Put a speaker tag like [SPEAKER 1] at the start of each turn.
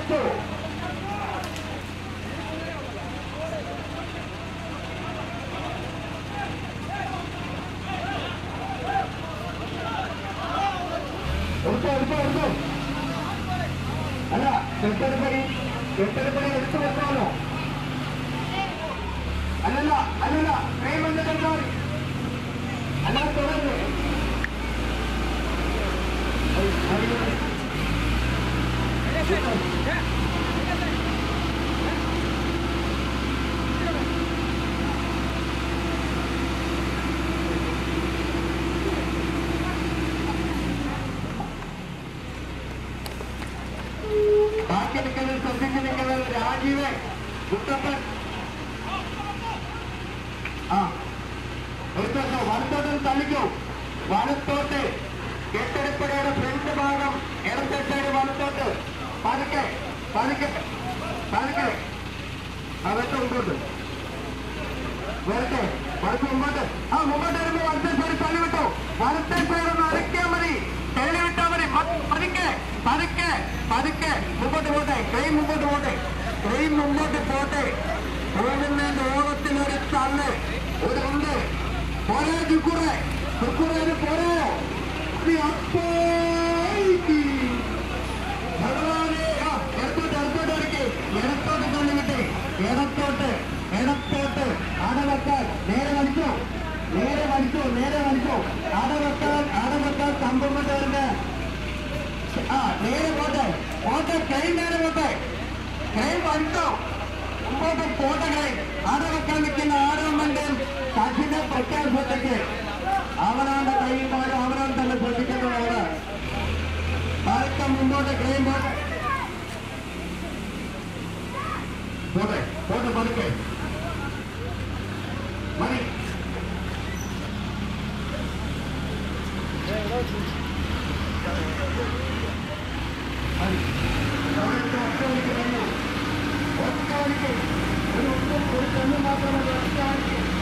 [SPEAKER 1] വെച്ചു എടുത്തോ എടുത്തോ എടുത്തോ അല്ല കെട്ടെടുപ്പടി കെട്ടെടുപ്പടി എടുത്തു വെക്കാമോ അല്ലല്ല അല്ലല്ല ട്രെയിൻ വന്ന് കണ്ടാൽ അല്ല തുടർന്ന് ബാക്കി നിൽക്കുന്നത് ശ്രദ്ധിച്ച് നിൽക്കുന്നത് രാജീവ് കുട്ടപ്പൻ ആ എടുത്തോ വലത്തോട്ട് തള്ളിക്കോ വലത്തോട്ട് കെട്ടിടപ്പടയുടെ ഫ്രണ്ട് ഭാഗം ഇടത്തെ സൈഡ് വലത്തോട്ട് പതുക്കെ പതുക്കെ പതുക്കെ അകത്ത് മുമ്പോട്ട് വരട്ടെ വലത്ത് മുമ്പോട്ട് ആ മുമ്പോട്ട് വരുമ്പോ വലത്തെ സൈഡ് തള്ളി വിട്ടോ വലത്തെ സൈഡ് ഒന്ന് അടയ്ക്കാൻ മതി തള്ളി വിട്ടാ മതി പ- പതുക്കെ പതുക്കെ പതുക്കെ മുമ്പോട്ട് പോട്ടെ ട്രെയിൻ മുമ്പോട്ട് പോട്ടെ ട്രെയിൻ മുമ്പോട്ട് പോട്ടെ പോകുന്നതിന്റെ ഓണത്തിൽ ഒരു തള്ള് ഒരു ഉണ്ട് പോരാ ചുക്കുറെ ചുക്കുറേന് പോരായോ നീ അപ്പോഴേക്ക് ഭഗവാനെ ആ, ഇടത്തോട്ട് ഇടത്തോട്ട് ഇറക്കി ഇടത്തോട്ട് തള്ളി വിട്ടേ ഇടത്തോട്ട് ഇടത്തോട്ട് അട വെക്കാൻ നേരെ വലിച്ചോ നേരെ വലിച്ചോ നേരെ വലിച്ചോ അട വെക്കാൻ അട വെക്കാൻ സംഭവത്തിന്റെ ആ നേരെ പോട്ടെ പോട്ടെ ട്രെയിൻ നേരെ പോട്ടെ ട്രെയിൻ വലിച്ചോ മുമ്പോട്ട് പോട്ടെ ട്രെയിൻ അട വെക്കാൻ നിൽക്കുന്ന ആരോമന്റെ കഠിന പ്രത്യാശത്തേക്ക് അവനാന്റെ കൈമാറും അവനാൻ തന്നെ ശ്രദ്ധിക്കുന്നതാണ് പരക്കം മുമ്പോട്ട് ട്രെയിൻ പോട്ടെ പോട്ടെ പോട്ടെ പതുക്കെ മതി മതി. അവിടുത്തെ ഒറ്റവലിക്ക് തന്നെ. ഒറ്റവലിക്ക്. ഒരു ഒന്നും ഒരു തെങ്ങ് മാത്രമല്ല ഒറ്റവലിക്ക്